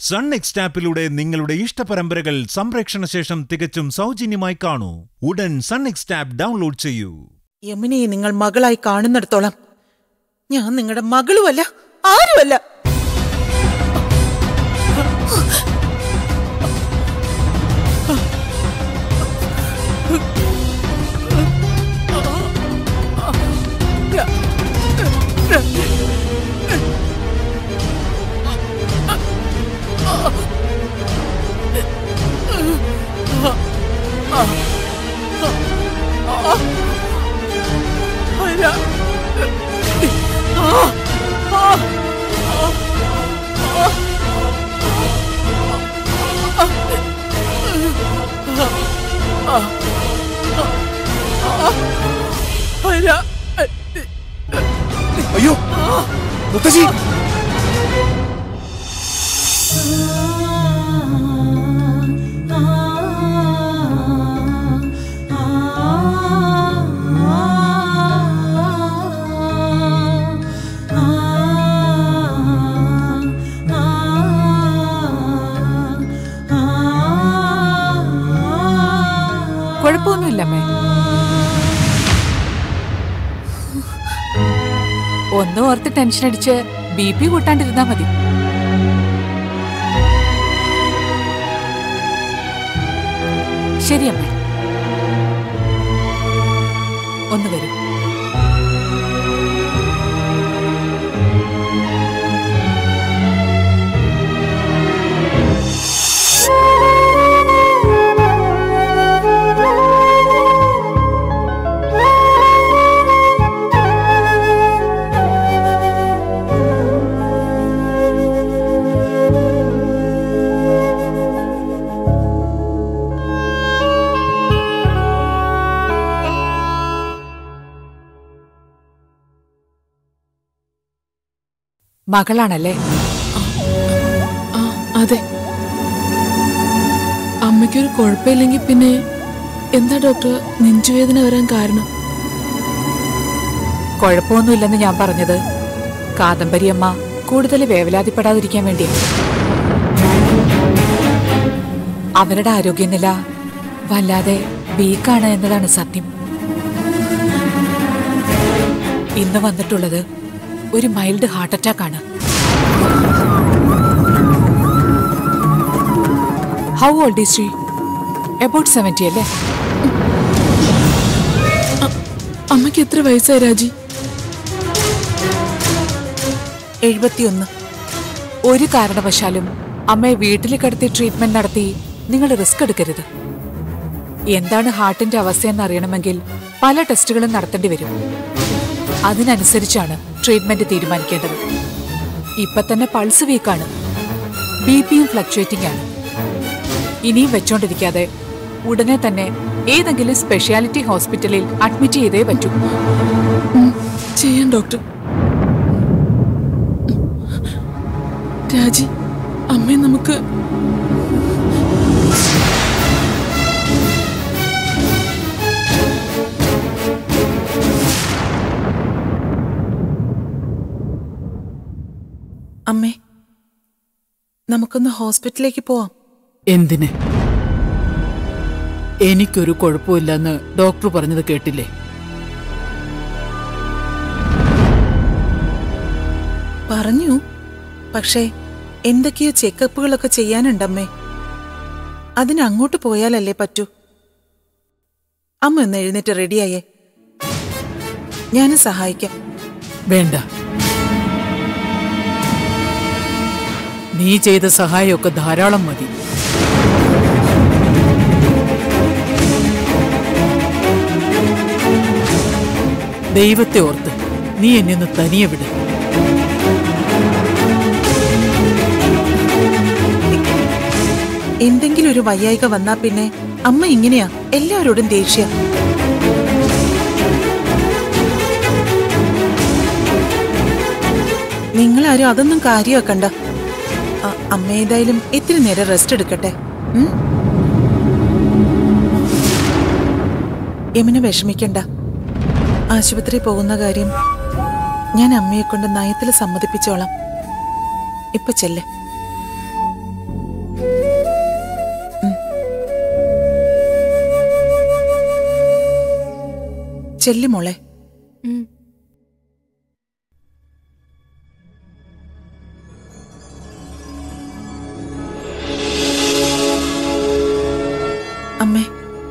Sun എക്സ്റ്റാപ്പിലൂടെ നിങ്ങളുടെ ഇഷ്ടപരമ്പരകൾ സംപ്രേക്ഷണ ശേഷം തികച്ചും സൗജന്യമായി കാണൂ ഉടൻ സൺ എക്സ്റ്റാപ്പ് ഡൗൺലോഡ് ചെയ്യൂ യമുനയെ നിങ്ങൾ മകളായി കാണുന്നിടത്തോളം ഞാൻ നിങ്ങളുടെ മകളുമല്ല ആരുമല്ല അയ്യോ മുത്തശ്ശി കുഴപ്പമൊന്നുമില്ല അമ്മേ ഒന്നും ഓർത്ത് ടെൻഷൻ അടിച്ച് ബി പി കൂട്ടാണ്ടിരുന്നാ മതി ശരി അമ്മേ ഒന്ന് വരും മകളാണല്ലേ ആ അതെ അമ്മയ്ക്കൊരു കുഴപ്പമില്ലെങ്കിൽ പിന്നെ എന്താ ഡോക്ടർ നെഞ്ചുവേദന വരാൻ കാരണം കുഴപ്പമൊന്നുമില്ലെന്ന് ഞാൻ പറഞ്ഞത് കാദംബരി അമ്മ കൂടുതൽ വേവലാതിപ്പെടാതിരിക്കാൻ വേണ്ടിയാ അവരുടെ ആരോഗ്യനില വല്ലാതെ വീക്കാണ് എന്നതാണ് സത്യം ഇന്ന് വന്നിട്ടുള്ളത് ഒരു മൈൽഡ് ഹാർട്ട് അറ്റാക്ക് ആണ് how old is she about seventy അല്ലേ അമ്മയ്ക്ക് എത്ര വയസ്സായി രാജി എഴുപത്തിയൊന്ന് ഒരു കാരണവശാലും അമ്മയെ വീട്ടിൽ കിടത്തി ട്രീറ്റ്മെന്റ് നടത്തി നിങ്ങൾ റിസ്ക് എടുക്കരുത് എന്താണ് ഹാർട്ടിന്റെ അവസ്ഥയെന്ന് അറിയണമെങ്കിൽ പല ടെസ്റ്റുകളും നടത്തേണ്ടി വരും അതിനനുസരിച്ചാണ് ട്രീറ്റ്മെന്റ് തീരുമാനിക്കേണ്ടത് ഇപ്പൊ തന്നെ പൾസ് വീക്കാണ് ബി പിയും ഫ്ലക്ച്വേറ്റിംഗ് ആണ് ഇനിയും വെച്ചോണ്ടിരിക്കാതെ ഉടനെ തന്നെ ഏതെങ്കിലും സ്പെഷ്യാലിറ്റി ഹോസ്പിറ്റലിൽ അഡ്മിറ്റ് ചെയ്തേ പറ്റൂ ചെയ്യാം ഡോക്ടർ രാജി അമ്മയെ നമുക്ക് അമ്മേ നമുക്കൊന്ന് ഹോസ്പിറ്റലിലേക്ക് പോവാം എന്തിന് എനിക്കൊരു കുഴപ്പമില്ലെന്ന് ഡോക്ടർ പറഞ്ഞത് കേട്ടില്ലേ പറഞ്ഞു പക്ഷേ എന്തൊക്കെയോ ചെക്കപ്പുകളൊക്കെ ചെയ്യാനുണ്ടമ്മേ അതിന് അങ്ങോട്ട് പോയാലല്ലേ പറ്റൂ അമ്മ ഒന്ന് എഴുന്നേറ്റ് റെഡിയായേ ഞാനും സഹായിക്കാം വേണ്ട നീ ചെയ്ത സഹായമൊക്കെ ധാരാളം മതി ദൈവത്തെ ഓർത്ത് നീ എന്നെ ഒന്ന് തനിയെ വിട് എന്തെങ്കിലും ഒരു വയ്യായിക വന്നാ പിന്നെ അമ്മ ഇങ്ങനെയാ എല്ലാവരോടും ദേഷ്യ നിങ്ങളാരും അതൊന്നും കാര്യമാക്കണ്ട അ- അമ്മ ഏതായാലും ഇത്തിരി നേരം റെസ്റ്റ് എടുക്കട്ടെ ഉം? യമുന വിഷമിക്കണ്ട ആശുപത്രി പോകുന്ന കാര്യം ഞാൻ അമ്മയെ കൊണ്ട് നയത്തിൽ സമ്മതിപ്പിച്ചോളാം ഇപ്പൊ ചെല്ലേ ചെല്ലി മോളെ അമ്മേ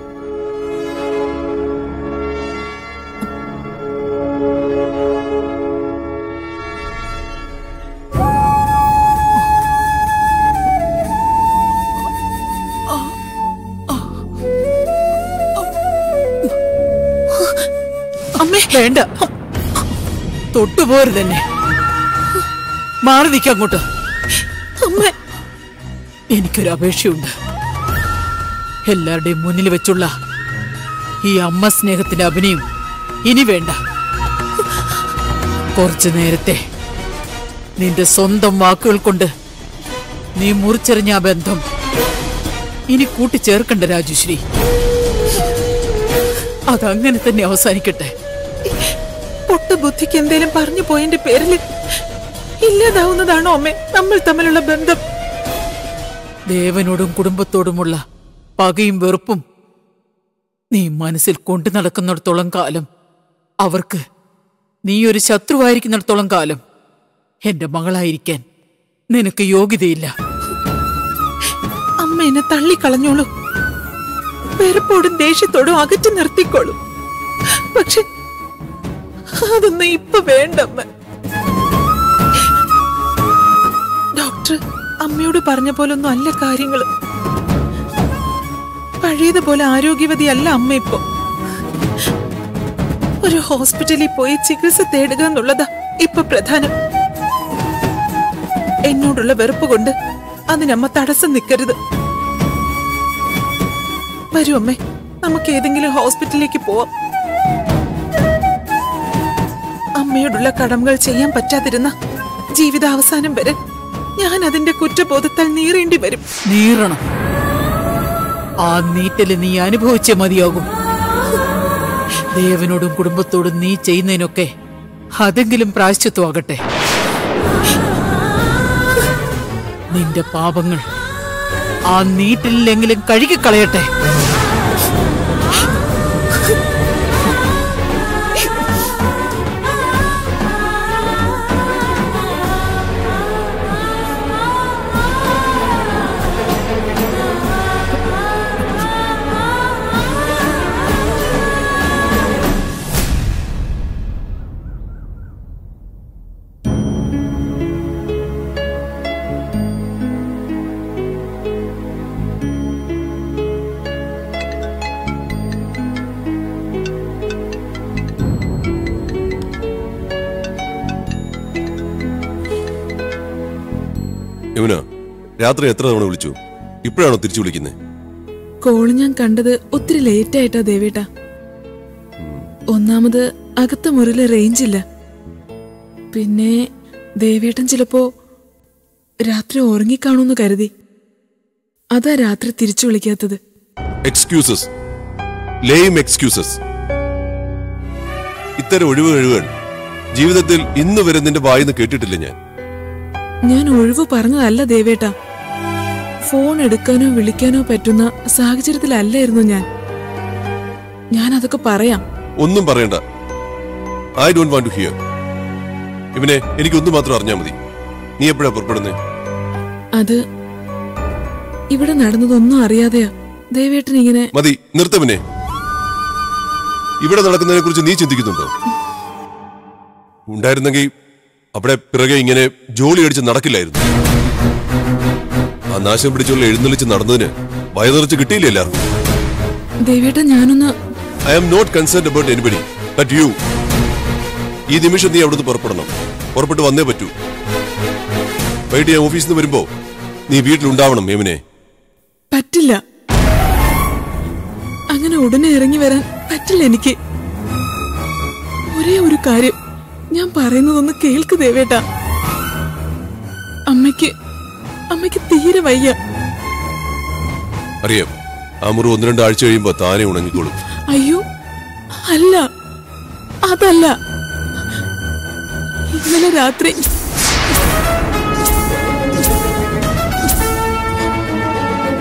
അമ്മേ വേണ്ട തൊട്ടുപോരുത് തന്നെ മാറി നിൽക്കാം അങ്ങോട്ട് അമ്മ എനിക്കൊരു അപേക്ഷയുണ്ട് എല്ലാവരുടെയും മുന്നിൽ വെച്ചുള്ള ഈ അമ്മ സ്നേഹത്തിന്റെ അഭിനയം ഇനി വേണ്ട കുറച്ചു നേരത്തെ നിന്റെ സ്വന്തം വാക്കുകൾ കൊണ്ട് നീ മുറിച്ചെറിഞ്ഞ ആ ബന്ധം ഇനി കൂട്ടിച്ചേർക്കണ്ട രാജുശ്രീ അതങ്ങനെ തന്നെ അവസാനിക്കട്ടെ പൊട്ട ബുദ്ധിക്ക് എന്തേലും പറഞ്ഞു പോയതിന്റെ പേരിൽ ഇല്ലാതാവുന്നതാണോ അമ്മേ നമ്മൾ തമ്മിലുള്ള ബന്ധം ദേവനോടും കുടുംബത്തോടുമുള്ള പകയും വെറുപ്പും നീ മനസ്സിൽ കൊണ്ടു നടക്കുന്നിടത്തോളം കാലം അവർക്ക് നീ ഒരു ശത്രുവായിരിക്കുന്നിടത്തോളം കാലം എന്റെ മകളായിരിക്കാൻ നിനക്ക് യോഗ്യതയില്ല അമ്മ എന്നെ തള്ളിക്കളഞ്ഞോളൂ വെറുപ്പോടും ദേഷ്യത്തോടും അകറ്റി നിർത്തിക്കോളും പക്ഷെ അതൊന്നും ഇപ്പൊ വേണ്ടമ്മ ഡോക്ടർ അമ്മയോട് പറഞ്ഞ പോലൊന്നും അല്ല കാര്യങ്ങള് പഴയതുപോലെ ആരോഗ്യവതി അല്ല അമ്മ ഇപ്പൊ ഒരു ഹോസ്പിറ്റലിൽ പോയി ചികിത്സ തേടുക എന്നുള്ളതാ ഇപ്പൊ പ്രധാനം എന്നോടുള്ള വെറുപ്പ് കൊണ്ട് അതിനമ്മ തടസ്സം നിൽക്കരുത് വരൂ അമ്മേ നമുക്ക് ഏതെങ്കിലും ഹോസ്പിറ്റലിലേക്ക് പോവാം അമ്മയോടുള്ള കടമകൾ ചെയ്യാൻ പറ്റാതിരുന്ന ജീവിതാവസാനം വരെ ഞാൻ അതിന്റെ കുറ്റബോധത്താൽ നീറേണ്ടി വരും നീറണം ആ നീറ്റല് നീ അനുഭവിച്ചേ മതിയാകും ദേവനോടും കുടുംബത്തോടും നീ ചെയ്യുന്നതിനൊക്കെ അതെങ്കിലും പ്രായശ്ചിത്വമാകട്ടെ നിന്റെ പാപങ്ങൾ ആ നീറ്റിലെങ്കിലും കഴുകിക്കളയട്ടെ യമുന രാത്രി എത്ര തവണ വിളിച്ചു ഇപ്പോഴാണോ തിരിച്ചു വിളിക്കുന്നത് കോള് ഞാൻ കണ്ടത് ഒത്തിരി ലേറ്റ് ആയിട്ടാ ദേവേട്ടാ ഒന്നാമത് അകത്ത മുറിയിലെ റേഞ്ച് ഇല്ല പിന്നെ ദേവേട്ടൻ ചിലപ്പോ രാത്രി ഉറങ്ങിക്കാണൂന്ന് കരുതി അതാ രാത്രി തിരിച്ചു വിളിക്കാത്തത് എക്സ്ക്യൂസസ് ലെയിം എക്സ്ക്യൂസസ് ഇത്തരം ഒഴിവ് കഴിവുകൾ ജീവിതത്തിൽ ഇന്ന് വരെ നിന്റെ വായിന്ന് കേട്ടിട്ടില്ല ഞാൻ ഞാൻ ഒഴിവ് പറഞ്ഞതല്ല ദേവേട്ടാ ഫോൺ എടുക്കാനോ വിളിക്കാനോ പറ്റുന്ന സാഹചര്യത്തിലല്ലായിരുന്നു ഞാൻ ഞാൻ അതൊക്കെ പറയാം ഒന്നും പറയണ്ട I don't want to hear ഇവനെ എനിക്ക് ഒന്ന് മാത്രം അറിഞ്ഞാൽ മതി നീ എപ്പോഴാ പുറപ്പെടുന്നേ അത് ഇവിടെ നടന്നതൊന്നും അറിയാതെയാ ദേവേട്ടൻ ഇങ്ങനെ മതി നിർത്തവനെ ഇവിടെ നടക്കുന്നതിനെ കുറിച്ച് നീ ചിന്തിക്കുന്നുണ്ടോ ഉണ്ടായിരുന്നെങ്കിൽ അവിടെ പിറകെ ഇങ്ങനെ ജോലി അടിച്ച് നടക്കില്ലായിരുന്നു ആ നാശം പിടിച്ചുള്ള എഴുന്നള്ളിച്ച് നടന്നതിന് വയറിറച്ച് കിട്ടിയില്ല എല്ലാവർക്കും ദേവേട്ടൻ ഞാനൊന്ന് I am not concern about anybody but you ഈ നിമിഷം നീ അവിടുന്ന് പുറപ്പെടണം പുറപ്പെട്ട് വന്നേ പറ്റൂ വൈകിട്ട് ഞാൻ ഓഫീസിൽ നിന്ന് വരുമ്പോ നീ വീട്ടിലുണ്ടാവണം യമുനെ പറ്റില്ല അങ്ങനെ ഉടനെ ഇറങ്ങി വരാൻ പറ്റില്ല എനിക്ക് ഒരേ ഒരു കാര്യം ഞാൻ പറയുന്നതൊന്ന് കേൾക്ക് ദേവേട്ട അമ്മയ്ക്ക് അമ്മയ്ക്ക് തീരെ വയ്യ അറിയാം ആ മുറി ഒന്ന് രണ്ട് ആഴ്ച കഴിയുമ്പോ താനെ ഉണങ്ങിക്കോളും അയ്യോ അല്ല അതല്ല ഇന്നലെ രാത്രി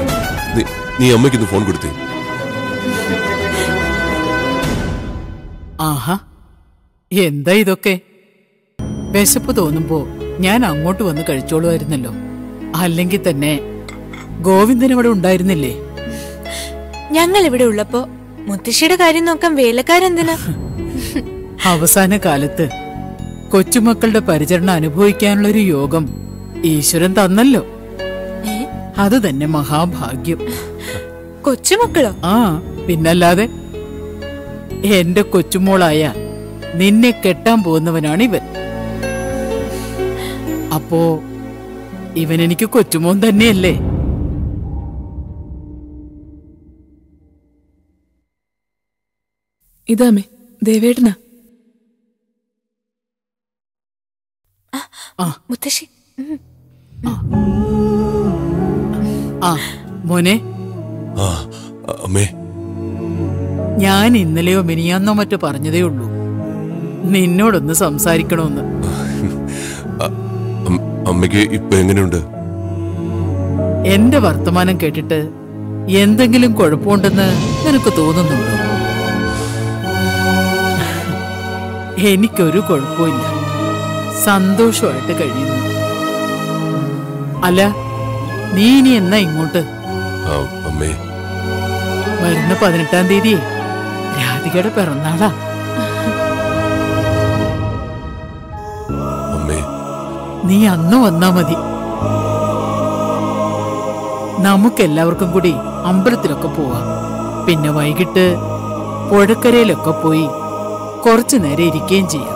നീ- നീ അമ്മയ്ക്കൊന്ന് ഫോൺ കൊടുത്തേ ആഹാ എന്താ ഇതൊക്കെ വിശപ്പ് തോന്നുമ്പോ ഞാൻ അങ്ങോട്ട് വന്ന് കഴിച്ചോളുമായിരുന്നല്ലോ അല്ലെങ്കിൽ തന്നെ ഗോവിന്ദൻ ഇവിടെ ഉണ്ടായിരുന്നില്ലേ ഞങ്ങൾ ഇവിടെ ഉള്ളപ്പോ മുത്തശ്ശിയുടെ കാര്യം നോക്കാൻ വേലക്കാരെന്തിനാ അവസാന കാലത്ത് കൊച്ചുമക്കളുടെ പരിചരണം അനുഭവിക്കാനുള്ള ഒരു യോഗം ഈശ്വരൻ തന്നല്ലോ ഏ? അത് തന്നെ മഹാഭാഗ്യം കൊച്ചുമക്കളോ ആ പിന്നല്ലാതെ എന്റെ കൊച്ചുമോളായ നിന്നെ കെട്ടാൻ പോകുന്നവനാണ് ഇവൻ അപ്പോ ഇവൻ എനിക്ക് കൊച്ചുമോൻ തന്നെയല്ലേ ഇതാമേ ദേവേട്ടനാ മുത്തശ്ശി ഉം. ആ മോനെ ആ അമ്മേ ഞാൻ ഇന്നലെയോ മിനിയാന്നോ മറ്റോ പറഞ്ഞതേ ഉള്ളൂ നിന്നോടൊന്ന് സംസാരിക്കണമെന്ന് അം- അമ്മയ്ക്ക് ഇപ്പൊ എങ്ങനെയുണ്ട് എന്റെ വർത്തമാനം കേട്ടിട്ട് എന്തെങ്കിലും കുഴപ്പമുണ്ടെന്ന് നിനക്ക് തോന്നുന്നുണ്ടോ എനിക്കൊരു കുഴപ്പമില്ല സന്തോഷമായിട്ട് കഴിയുന്നു അല്ല നീ ഇനി എന്നാ ഇങ്ങോട്ട് ആ, അമ്മേ വരുന്ന പതിനെട്ടാം തീയതി രാധികയുടെ പിറന്നാളാ അമ്മേ നീ അന്ന് വന്നാ മതി നമുക്കെല്ലാവർക്കും കൂടി അമ്പലത്തിലൊക്കെ പോവാം പിന്നെ വൈകിട്ട് പുഴക്കരയിലൊക്കെ പോയി കുറച്ചു നേരം ഇരിക്കുകയും ചെയ്യാം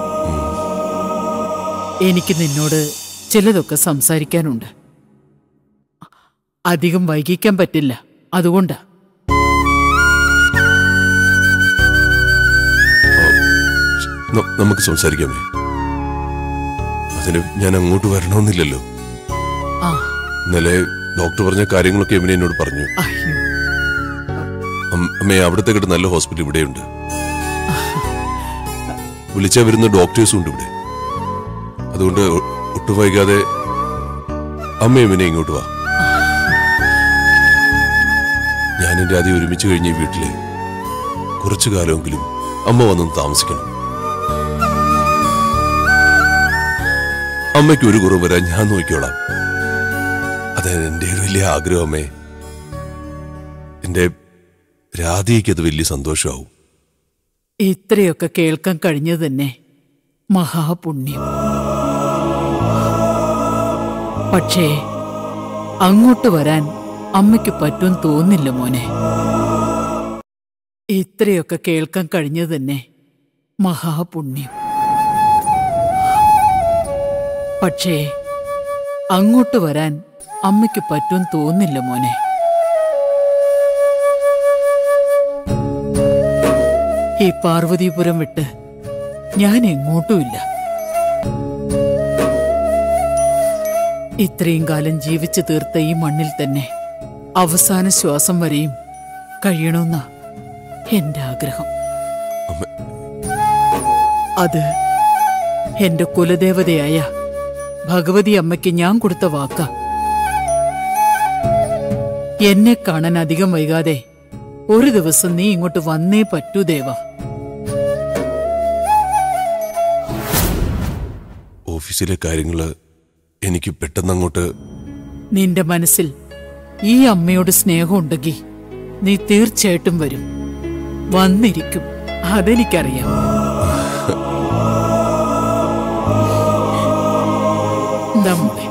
എനിക്ക് നിന്നോട് ചിലതൊക്കെ സംസാരിക്കാനുണ്ട് അധികം വൈകിക്കാൻ പറ്റില്ല അതുകൊണ്ടാ ന- നമുക്ക് സംസാരിക്കാമേ അതിന് ഞാൻ അങ്ങോട്ട് വരണമെന്നില്ലല്ലോ ആ ഇന്നലെ ഡോക്ടർ പറഞ്ഞ കാര്യങ്ങളൊക്കെ എമിനെ എന്നോട് പറഞ്ഞു അയ്യോ അം- അമ്മേ അവിടുത്തെ കിட்ட നല്ല ഹോസ്പിറ്റൽ ഇവിടെയുണ്ട് വിളിച്ചാ വരുന്ന ഡോക്ടേഴ്സും ഉണ്ട് ഇവിടെ അതുകൊണ്ട് ഒ- ഒട്ടും വൈകാതെ അമ്മ എമിനെ ഇങ്ങോട്ട് വാ ഞാൻ എന്റെ ആദ്യം ഒരുമിച്ച് കഴിഞ്ഞ ഈ വീട്ടില് കുറച്ചു കാലമെങ്കിലും അമ്മ വന്നൊന്ന് താമസിക്കണം അമ്മയ്ക്ക് ഒരു കുറവ് വരാൻ ഞാൻ നോക്കിക്കോളാം അത് എന്റെ ഒരു വലിയ ആഗ്രഹം അമ്മേ എന്റെ രാധയ്ക്ക് അത് വലിയ സന്തോഷമാവും ഇത്രയൊക്കെ കേൾക്കാൻ കഴിഞ്ഞത് തന്നെ മഹാപുണ്യം പക്ഷേ അങ്ങോട്ട് വരാൻ അമ്മയ്ക്ക് പറ്റും തോന്നില്ല മോനെ ഇത്രയൊക്കെ കേൾക്കാൻ കഴിഞ്ഞത് തന്നെ മഹാപുണ്യം പക്ഷേ അങ്ങോട്ട് വരാൻ അമ്മയ്ക്ക് പറ്റും തോന്നില്ല മോനെ ഈ പാർവതീപുരം വിട്ട് ഞാൻ എങ്ങോട്ടുമില്ല ഇത്രയും കാലം ജീവിച്ചു തീർത്ത ഈ മണ്ണിൽ തന്നെ അവസാന ശ്വാസം വരെയും കഴിയണമെന്ന എന്റെ ആഗ്രഹം അമ്മ അത് എന്റെ കുലദേവതയായ ഭഗവതി അമ്മയ്ക്ക് ഞാൻ കൊടുത്ത വാക്ക എന്നെ കാണാൻ അധികം വൈകാതെ ഒരു ദിവസം നീ ഇങ്ങോട്ട് വന്നേ പറ്റൂ ദേവ ഓഫീസിലെ കാര്യങ്ങള് എനിക്ക് പെട്ടെന്ന് അങ്ങോട്ട് നിന്റെ മനസ്സിൽ ഈ അമ്മയോട് സ്നേഹമുണ്ടെങ്കിൽ നീ തീർച്ചയായിട്ടും വരും വന്നിരിക്കും അതെനിക്കറിയാം ദാ മോളെ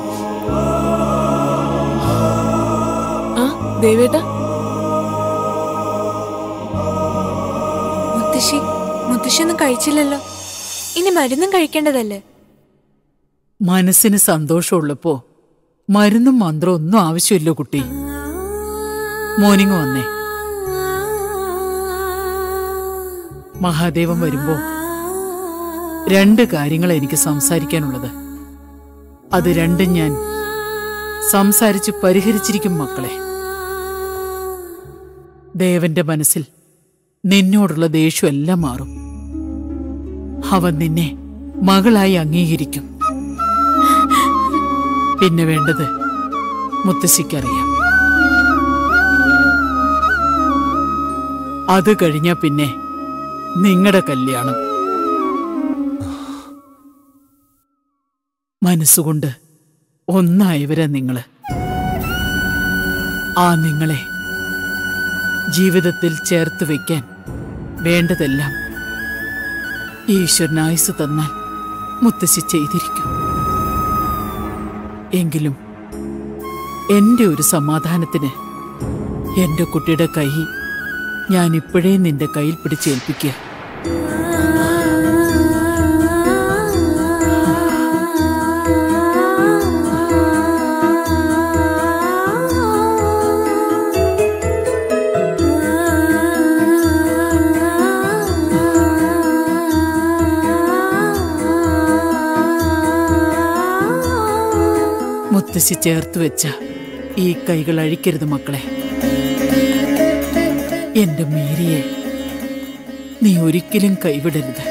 ആ ദേവേട്ട മുത്തശ്ശി മുത്തശ്ശി ഒന്നും കഴിച്ചില്ലല്ലോ ഇനി മരുന്നും കഴിക്കേണ്ടതല്ലേ മനസ്സിന് സന്തോഷമുള്ളപ്പോ മരുന്നും മന്ത്രവും ഒന്നും ആവശ്യമില്ല കുട്ടി മോർണിംഗ് വന്നേ മഹാദേവൻ വരുമ്പോ രണ്ട് കാര്യങ്ങളാ എനിക്ക് സംസാരിക്കാനുള്ളത് അത് രണ്ടും ഞാൻ സംസാരിച്ച് പരിഹരിച്ചിരിക്കും മക്കളെ ദേവന്റെ മനസ്സിൽ നിന്നോടുള്ള ദേഷ്യം എല്ലാം മാറും അവൻ നിന്നെ മകളായി അംഗീകരിക്കും പിന്നെ വേണ്ടത് മുത്തശ്ശിക്കറിയാം അത് കഴിഞ്ഞാ പിന്നെ നിങ്ങളുടെ കല്യാണം മനസ്സുകൊണ്ട് ഒന്നായവരാ നിങ്ങള് ആ നിങ്ങളെ ജീവിതത്തിൽ ചേർത്ത് വയ്ക്കാൻ വേണ്ടതെല്ലാം ഈശ്വരൻ ആയുസ് തന്നാൽ മുത്തശ്ശി ചെയ്തിരിക്കും എങ്കിലും എന്റെ ഒരു സമാധാനത്തിന് എന്റെ കുട്ടിയുടെ കൈ ഞാൻ ഇപ്പോഴേ നിന്റെ കയ്യിൽ പിടിച്ചേൽപ്പിക്കുക മുത്തശ്ശി ചേർത്ത് വെച്ച ഈ കൈകൾ അഴിക്കരുത് മക്കളെ എന്റെ മേരിയെ നീ ഒരിക്കലും കൈവിടരുത്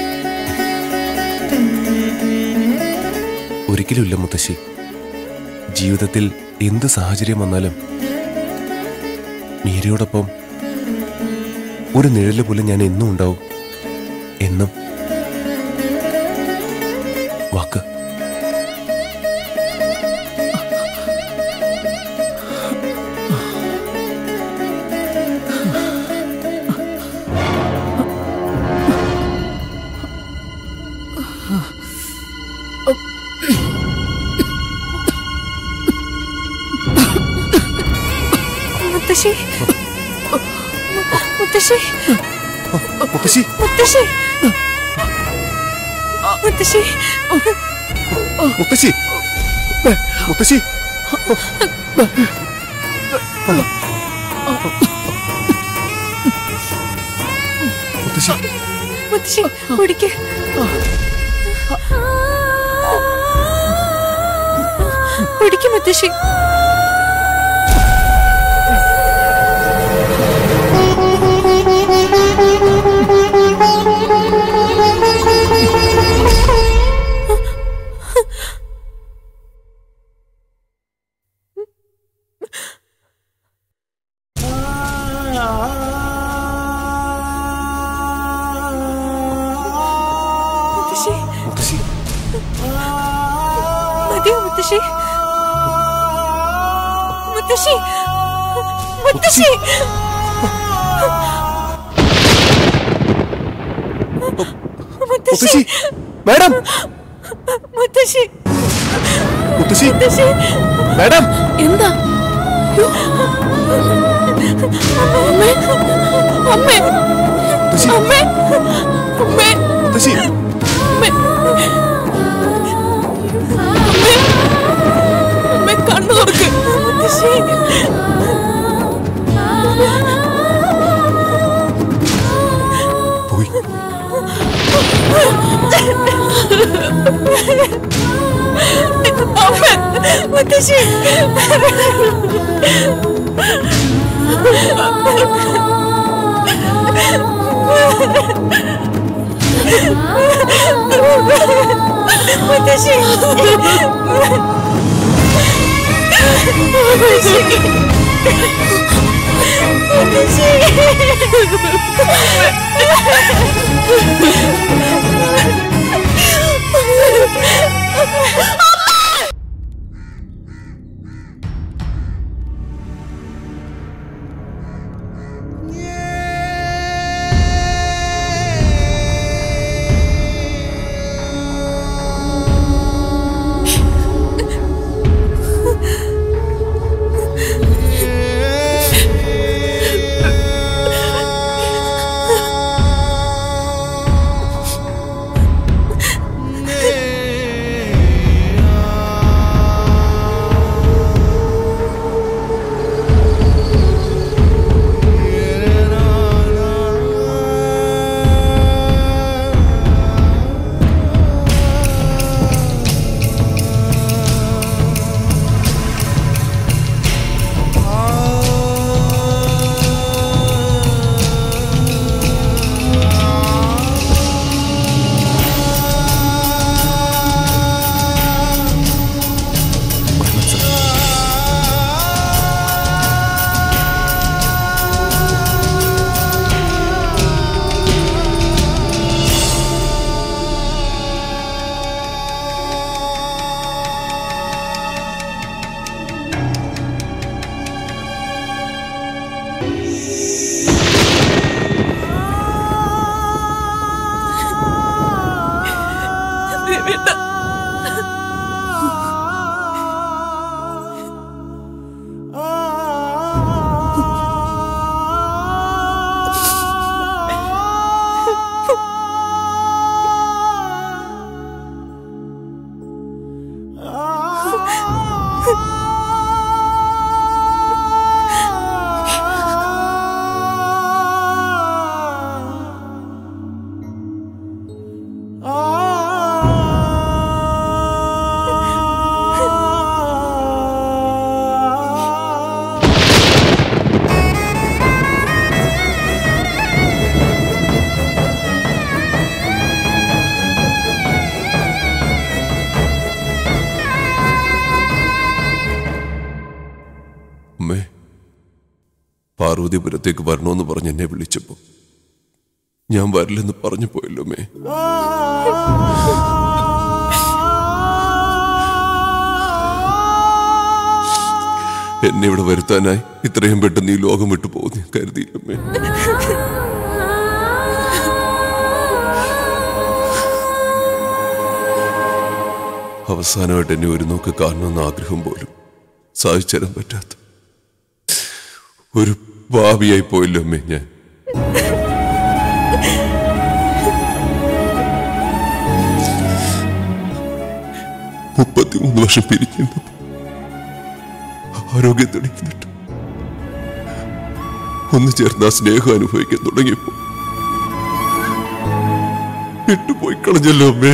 ഒരിക്കലുമില്ല മുത്തശ്ശി ജീവിതത്തിൽ എന്ത് സാഹചര്യം വന്നാലും മീരയോടൊപ്പം ഒരു നിഴല് പോലും ഞാൻ എന്നും ഉണ്ടാവും എന്നും വാക്ക് മുത്തശ്ശി മുത്തശ്ശി മുത്തശ്ശി മുത്തശ്ശി മുത്തശ്ശി മുത്തശ്ശി മുത്തശ്ശി മുത്തശ്ശി മുത്തശ്ശി കുടിക്ക് കുടിക്ക് മുത്തശ്ശി മുത്തശ്ശി മുത്തശ്ശി മതിയോ മുത്തശ്ശി മുത്തശ്ശി മുത്തശ്ശി മുത്തശ്ശി മുത്തശ്ശി മാഡം മുത്തശ്ശി മുത്തശ്ശി മുത്തശ്ശി മാഡം എന്താ അമ്മേ അമ്മേ മുത്തശ്ശി അമ്മേ അമ്മേ മുത്തശ്ശി അമ്മേ കണ്ണു തുറക്ക് മുത്തശ്ശി പോയി മുത്തശ്ശി മുത്തശ്ശി അമ്മേ പാർവതിപുരത്തേക്ക് വരണമെന്ന് പറഞ്ഞ് എന്നെ വിളിച്ചപ്പോ ഞാൻ വരില്ലെന്ന് പറഞ്ഞു പോയല്ലോ അമ്മേ എന്നെ ഇവിടെ വരുത്താനായി ഇത്രയും പെട്ടെന്ന് ഈ ലോകം വിട്ടു പോകുന്നു ഞാൻ കരുതിയില്ലമ്മേ അവസാനമായിട്ട് എന്നെ ഒരു നോക്ക് കാണണമെന്ന ആഗ്രഹം പോലും സാധിച്ചു തരാൻ പറ്റാത്ത ഒരു ഭാവിയായി പോയല്ലോ അമ്മേ ഞാൻ മുപ്പത്തിമൂന്ന് വർഷം പിരിഞ്ഞു ആരോഗ്യത്തോടെ ഇരുന്നിട്ട് ഒന്ന് ചേർന്ന് ആ സ്നേഹം അനുഭവിക്കാൻ തുടങ്ങിയപ്പോ വിട്ടുപോയി കളഞ്ഞല്ലോ അമ്മേ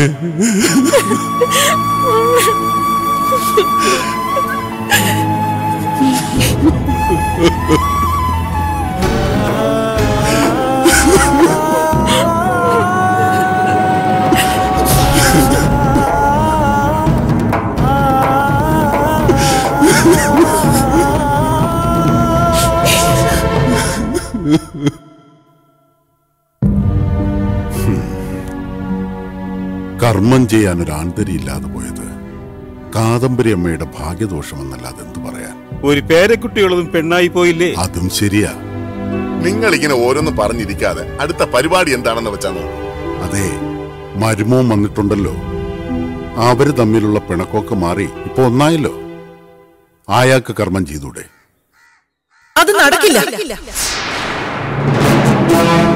കർമ്മം ചെയ്യാൻ ഒരു ആന്തരി ഇല്ലാതെ പോയത് കാദംബരി അമ്മയുടെ ഭാഗ്യദോഷമെന്നല്ലാതെ എന്തു പറയാൻ ഒരു പേരക്കുട്ടിയുള്ളതും പെണ്ണായി പോയില്ലേ അതും ശരിയാ നിങ്ങൾ ഇങ്ങനെ ഓരോന്ന് പറഞ്ഞിരിക്കാതെ അടുത്ത പരിപാടി എന്താണെന്ന് വെച്ചാണോ അതെ മരുമോൻ വന്നിട്ടുണ്ടല്ലോ അവര് തമ്മിലുള്ള പിണക്കമൊക്കെ മാറി ഇപ്പൊ ഒന്നായല്ലോ ആയാക്ക് കർമ്മം ചെയ്തൂടെ അത് നടക്കില്ല